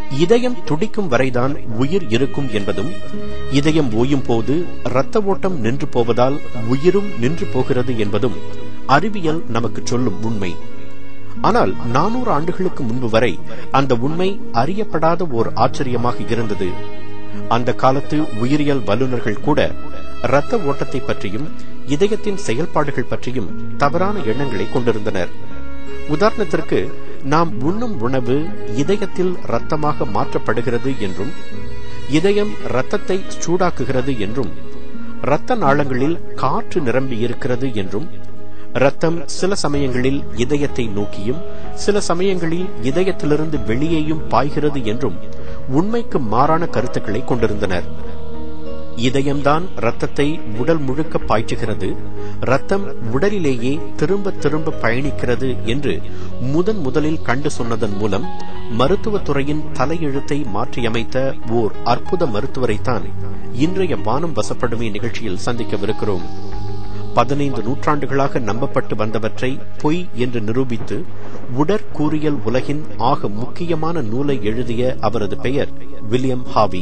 இதயம் துடிக்கும் வரைதான் உயிர் இருக்கும் என்பதும் இதயம் ஓயும் போது இரத்த ஓட்டம் நின்று போவதால் உயிரும் நின்று போகிறது என்பதும் அறிவியல் நமக்கு சொல்லும் உண்மை ஆனால் நானூறு ஆண்டுகளுக்கு முன்பு வரை அந்த உண்மை அறியப்படாத ஓர் ஆச்சரியமாக இருந்தது அந்த காலத்து உயிரியல் வல்லுநர்கள் கூட இரத்த ஓட்டத்தை பற்றியும் இதயத்தின் செயல்பாடுகள் பற்றியும் தவறான எண்ணங்களை கொண்டிருந்தனர் உதாரணத்திற்கு நாம் உண்ணும் உணவு இதயத்தில் இரத்தமாக மாற்றப்படுகிறது என்றும் இதயம் இரத்தத்தை சூடாக்குகிறது என்றும் இரத்த நாளங்களில் காற்று நிரம்பி இருக்கிறது என்றும் இரத்தம் சில சமயங்களில் இதயத்தை நோக்கியும் சில சமயங்களில் இதயத்திலிருந்து வெளியேயும் பாய்கிறது என்றும் உண்மைக்கு மாறான கருத்துக்களை கொண்டிருந்தனர் இதயம்தான் ரத்தத்தை உடல் முழுக்க பாய்ச்சுகிறது ரத்தம் உடலிலேயே திரும்ப திரும்ப பயணிக்கிறது என்று முதன் முதலில் கண்டு சொன்னதன் மூலம் மருத்துவத்துறையின் தலையெழுத்தை மாற்றியமைத்த ஓர் அற்புத மருத்துவரைத்தான் இன்றைய வானம் வசப்படுமே நிகழ்ச்சியில் சந்திக்கவிருக்கிறோம் பதினைந்து நூற்றாண்டுகளாக நம்பப்பட்டு வந்தவற்றை பொய் என்று நிரூபித்து உடற்கூறியல் உலகின் ஆக முக்கியமான நூலை எழுதிய அவரது பெயர் வில்லியம் ஹாவி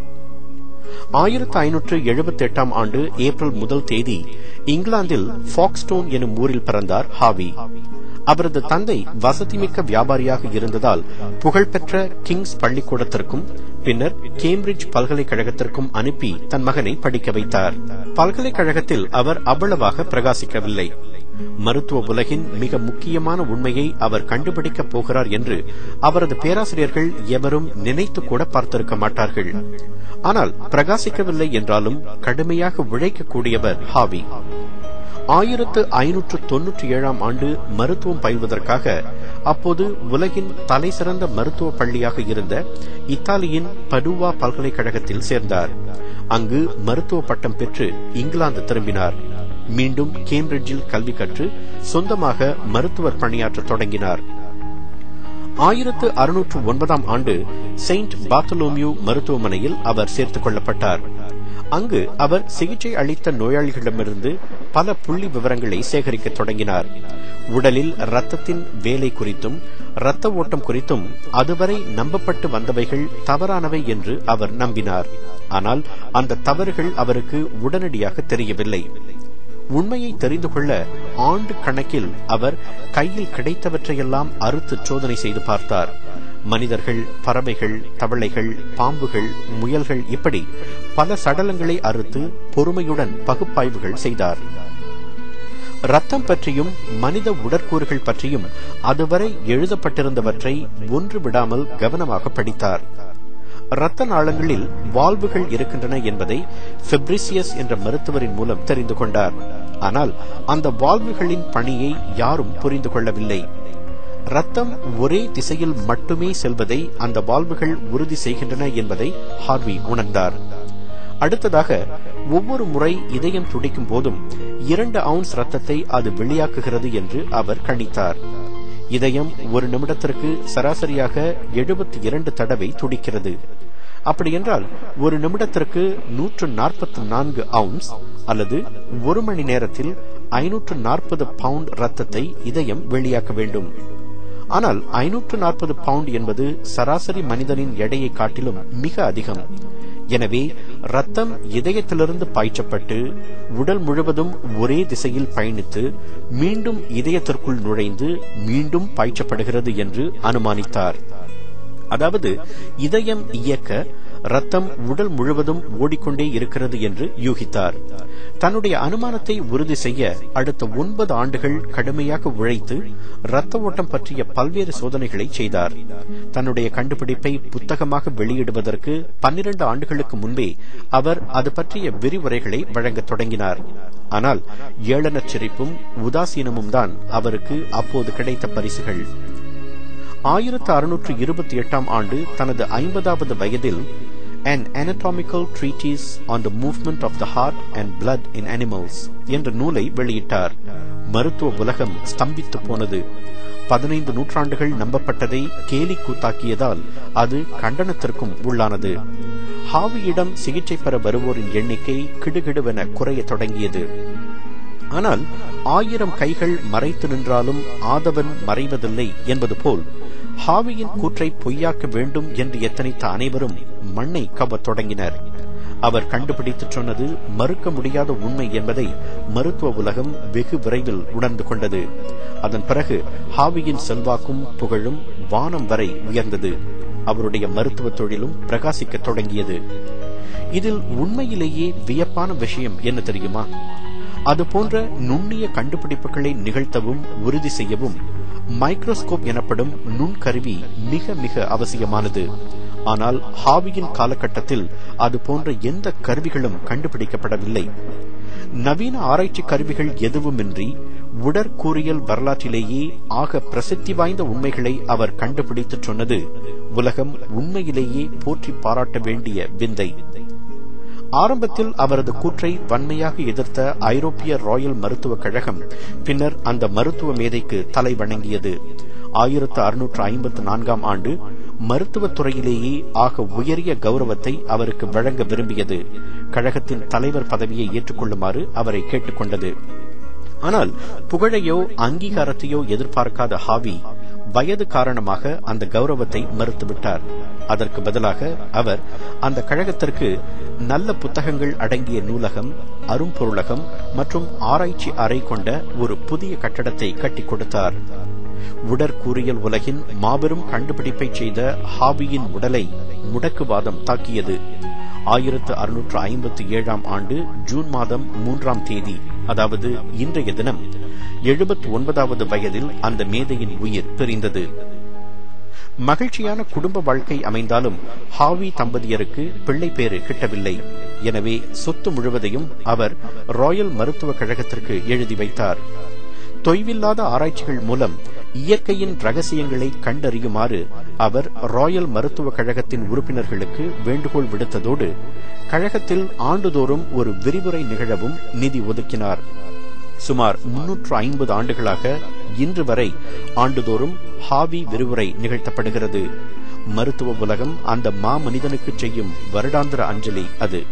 ஆயிரத்து ஐநூற்று எழுபத்தி எட்டாம் ஆண்டு ஏப்ரல் முதல் தேதி இங்கிலாந்தில் ஃபாக்ஸ்டோன் எனும் ஊரில் பிறந்தார் ஹாவி அவரது தந்தை வசதிமிக்க வியாபாரியாக இருந்ததால் புகழ்பெற்ற கிங்ஸ் பள்ளிக்கூடத்திற்கும் பின்னர் கேம்பிரிட்ஜ் பல்கலைக்கழகத்திற்கும் அனுப்பி தன் மகனை படிக்க வைத்தார் பல்கலைக்கழகத்தில் அவர் அவ்வளவாக பிரகாசிக்கவில்லை மருத்துவ உலகின் மிக முக்கியமான உண்மையை அவர் கண்டுபிடிக்கப் போகிறார் என்று அவரது பேராசிரியர்கள் எவரும் நினைத்து கூட பார்த்திருக்க மாட்டார்கள் ஆனால் பிரகாசிக்கவில்லை என்றாலும் கடுமையாக உழைக்கக்கூடியவர் ஹாவி ஆயிரத்து ஐநூற்று தொன்னூற்றி ஏழாம் ஆண்டு மருத்துவம் பயில்வதற்காக அப்போது உலகின் தலைசிறந்த மருத்துவ பள்ளியாக இருந்த இத்தாலியின் படுவா பல்கலைக்கழகத்தில் சேர்ந்தார் அங்கு மருத்துவ பட்டம் பெற்று இங்கிலாந்து திரும்பினார் மீண்டும் கேம்பிரிட்ஜில் கல்வி கற்று சொந்தமாக மருத்துவர் பணியாற்ற தொடங்கினார் ஆயிரத்து அறுநூற்று ஒன்பதாம் ஆண்டு செயின்ட் பாத்தலோமியூ மருத்துவமனையில் அவர் சேர்த்துக் கொள்ளப்பட்டார் அங்கு அவர் சிகிச்சை அளித்த நோயாளிகளிடமிருந்து பல புள்ளி விவரங்களை சேகரிக்க தொடங்கினார் உடலில் ரத்தத்தின் வேலை குறித்தும் இரத்த ஓட்டம் குறித்தும் அதுவரை நம்பப்பட்டு வந்தவைகள் தவறானவை என்று அவர் நம்பினார் ஆனால் அந்த தவறுகள் அவருக்கு உடனடியாக தெரியவில்லை உண்மையை தெரிந்து கொள்ள ஆண்டு கணக்கில் அவர் கையில் கிடைத்தவற்றையெல்லாம் அறுத்து சோதனை செய்து பார்த்தார் மனிதர்கள் பறவைகள் தவளைகள் பாம்புகள் முயல்கள் இப்படி பல சடலங்களை அறுத்து பொறுமையுடன் பகுப்பாய்வுகள் செய்தார் ரத்தம் பற்றியும் மனித உடற்கூறுகள் பற்றியும் அதுவரை எழுதப்பட்டிருந்தவற்றை ஒன்று விடாமல் கவனமாக படித்தார் இரத்த நாளங்களில் வால்வுகள் இருக்கின்றன என்பதை பெப்ரிசியஸ் என்ற மருத்துவரின் மூலம் தெரிந்து கொண்டார் ஆனால் அந்த வால்வுகளின் பணியை யாரும் புரிந்து கொள்ளவில்லை ரத்தம் ஒரே திசையில் மட்டுமே செல்வதை அந்த வால்வுகள் உறுதி செய்கின்றன என்பதை ஹார்வி உணர்ந்தார் அடுத்ததாக ஒவ்வொரு முறை இதயம் துடிக்கும் போதும் இரண்டு அவுன்ஸ் ரத்தத்தை அது வெளியாக்குகிறது என்று அவர் கணித்தார் இதயம் ஒரு நிமிடத்திற்கு சராசரியாக எழுபத்தி இரண்டு தடவை துடிக்கிறது அப்படியென்றால் ஒரு நிமிடத்திற்கு நூற்று நாற்பத்தி நான்கு அவுன்ஸ் அல்லது ஒரு மணி நேரத்தில் ஐநூற்று நாற்பது பவுண்ட் ரத்தத்தை இதயம் வெளியாக்க வேண்டும் ஆனால் ஐநூற்று நாற்பது பவுண்ட் என்பது சராசரி மனிதனின் எடையை காட்டிலும் மிக அதிகம் எனவே ரத்தம் இதயத்திலிருந்து பாய்ச்சப்பட்டு உடல் முழுவதும் ஒரே திசையில் பயணித்து மீண்டும் இதயத்திற்குள் நுழைந்து மீண்டும் பாய்ச்சப்படுகிறது என்று அனுமானித்தார் அதாவது இதயம் இயக்க ரத்தம் உடல் முழுவதும் ஓடிக்கொண்டே இருக்கிறது என்று யூகித்தார் தன்னுடைய அனுமானத்தை உறுதி செய்ய அடுத்த ஒன்பது ஆண்டுகள் கடுமையாக உழைத்து இரத்த ஓட்டம் பற்றிய பல்வேறு சோதனைகளை செய்தார் தன்னுடைய கண்டுபிடிப்பை புத்தகமாக வெளியிடுவதற்கு பன்னிரண்டு ஆண்டுகளுக்கு முன்பே அவர் அது பற்றிய விரிவுரைகளை வழங்கத் தொடங்கினார் ஆனால் ஏளனச் சிரிப்பும் உதாசீனமும் தான் அவருக்கு அப்போது கிடைத்த பரிசுகள் ஆயிரத்து அறுநூற்று இருபத்தி எட்டாம் ஆண்டு தனது ஐம்பதாவது வயதில் An Anatomical Treatise on the Movement of the Heart and Blood in Animals என்ற நூலை வெளியிட்டார் மருத்துவ உலகம் ஸ்தம்பித்து போனது பதினைந்து நூற்றாண்டுகள் நம்பப்பட்டதை கேலி கூத்தாக்கியதால் அது கண்டனத்திற்கும் உள்ளானது ஹாவியிடம் சிகிச்சை பெற வருவோரின் எண்ணிக்கை கிடுகிடுவென குறைய தொடங்கியது ஆனால் ஆயிரம் கைகள் மறைத்து நின்றாலும் ஆதவன் மறைவதில்லை என்பது போல் ஹாவியின் கூற்றை பொய்யாக்க வேண்டும் என்று எத்தனைத்த அனைவரும் மண்ணை கவ்வத் தொடங்கினர் அவர் கண்டுபிடித்துச் சொன்னது மறுக்க முடியாத உண்மை என்பதை மருத்துவ உலகம் வெகு விரைவில் உணர்ந்து கொண்டது அதன் பிறகு ஹாவியின் செல்வாக்கும் புகழும் வானம் வரை உயர்ந்தது அவருடைய மருத்துவ தொழிலும் பிரகாசிக்கத் தொடங்கியது இதில் உண்மையிலேயே வியப்பான விஷயம் என்ன தெரியுமா அது போன்ற நுண்ணிய கண்டுபிடிப்புகளை நிகழ்த்தவும் உறுதி செய்யவும் மைக்ரோஸ்கோப் எனப்படும் நுண்கருவி மிக மிக அவசியமானது ஆனால் ஹாவியின் காலகட்டத்தில் அது போன்ற எந்த கருவிகளும் கண்டுபிடிக்கப்படவில்லை நவீன ஆராய்ச்சி கருவிகள் எதுவுமின்றி உடற்கூறியல் வரலாற்றிலேயே ஆக பிரசித்தி வாய்ந்த உண்மைகளை அவர் கண்டுபிடித்துச் சொன்னது உலகம் உண்மையிலேயே போற்றி பாராட்ட வேண்டிய விந்தை ஆரம்பத்தில் அவரது கூற்றை வன்மையாக எதிர்த்த ஐரோப்பிய ராயல் மருத்துவக் கழகம் பின்னர் அந்த மருத்துவ மேதைக்கு தலை வணங்கியது ஆயிரத்து அறுநூற்று ஐம்பத்து நான்காம் ஆண்டு மருத்துவத் துறையிலேயே ஆக உயரிய கௌரவத்தை அவருக்கு வழங்க விரும்பியது கழகத்தின் தலைவர் பதவியை ஏற்றுக்கொள்ளுமாறு அவரை கேட்டுக்கொண்டது ஆனால் புகழையோ அங்கீகாரத்தையோ எதிர்பார்க்காத ஹாவி வயது காரணமாக அந்த கௌரவத்தை மறுத்துவிட்டார் அதற்கு பதிலாக அவர் அந்த கழகத்திற்கு நல்ல புத்தகங்கள் அடங்கிய நூலகம் அரும்பொருளகம் மற்றும் ஆராய்ச்சி அறை கொண்ட ஒரு புதிய கட்டடத்தை கட்டிக் கொடுத்தார் உடற்கூறியல் உலகின் மாபெரும் கண்டுபிடிப்பை செய்த ஹாவியின் உடலை முடக்குவாதம் தாக்கியது ஆயிரத்து அறுநூற்று ஐம்பத்தி ஏழாம் ஆண்டு ஜூன் மாதம் மூன்றாம் தேதி அதாவது இன்றைய தினம் எழுபத்தி ஒன்பதாவது வயதில் அந்த மேதையின் உயிர் பிரிந்தது மகிழ்ச்சியான குடும்ப வாழ்க்கை அமைந்தாலும் ஹாவி தம்பதியருக்கு பிள்ளை பேறு கிட்டவில்லை எனவே சொத்து முழுவதையும் அவர் ராயல் மருத்துவக் கழகத்திற்கு எழுதி வைத்தார் தொய்வில்லாத ஆராய்ச்சிகள் மூலம் இயற்கையின் ரகசியங்களை கண்டறியுமாறு அவர் ராயல் மருத்துவக் கழகத்தின் உறுப்பினர்களுக்கு வேண்டுகோள் விடுத்ததோடு கழகத்தில் ஆண்டுதோறும் ஒரு விரிவுரை நிகழவும் நிதி ஒதுக்கினார் சுமார் முன்னூற்று ஐம்பது ஆண்டுகளாக இன்று வரை ஆண்டுதோறும் ஹாவி விரிவுரை நிகழ்த்தப்படுகிறது மருத்துவ உலகம் அந்த மாமனிதனுக்கு செய்யும் வருடாந்திர அஞ்சலி அது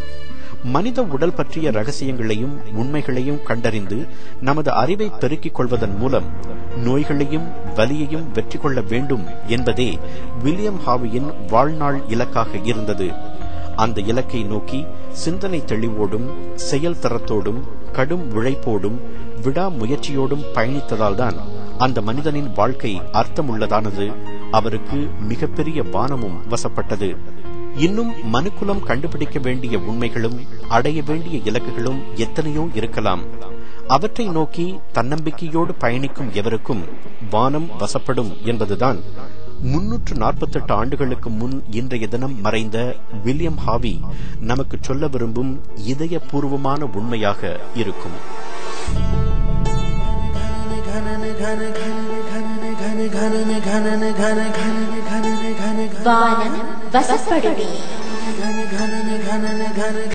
மனித உடல் பற்றிய ரகசியங்களையும் உண்மைகளையும் கண்டறிந்து நமது அறிவை பெருக்கிக் கொள்வதன் மூலம் நோய்களையும் வலியையும் வெற்றி கொள்ள வேண்டும் என்பதே வில்லியம் ஹாவியின் வாழ்நாள் இலக்காக இருந்தது அந்த இலக்கை நோக்கி சிந்தனை தெளிவோடும் செயல் தரத்தோடும் கடும் உழைப்போடும் விடாமுயற்சியோடும் பயணித்ததால்தான் அந்த மனிதனின் வாழ்க்கை அர்த்தமுள்ளதானது அவருக்கு மிகப்பெரிய வானமும் வசப்பட்டது இன்னும் மனுக்குலம் கண்டுபிடிக்க வேண்டிய உண்மைகளும் அடைய வேண்டிய இலக்குகளும் எத்தனையோ இருக்கலாம் அவற்றை நோக்கி தன்னம்பிக்கையோடு பயணிக்கும் எவருக்கும் வானம் வசப்படும் என்பதுதான் முன்னூற்று நாற்பத்தெட்டு ஆண்டுகளுக்கு முன் இன்றைய தினம் மறைந்த வில்லியம் ஹாவி நமக்கு சொல்ல விரும்பும் இதயபூர்வமான உண்மையாக இருக்கும் வானம் வசப்படுமே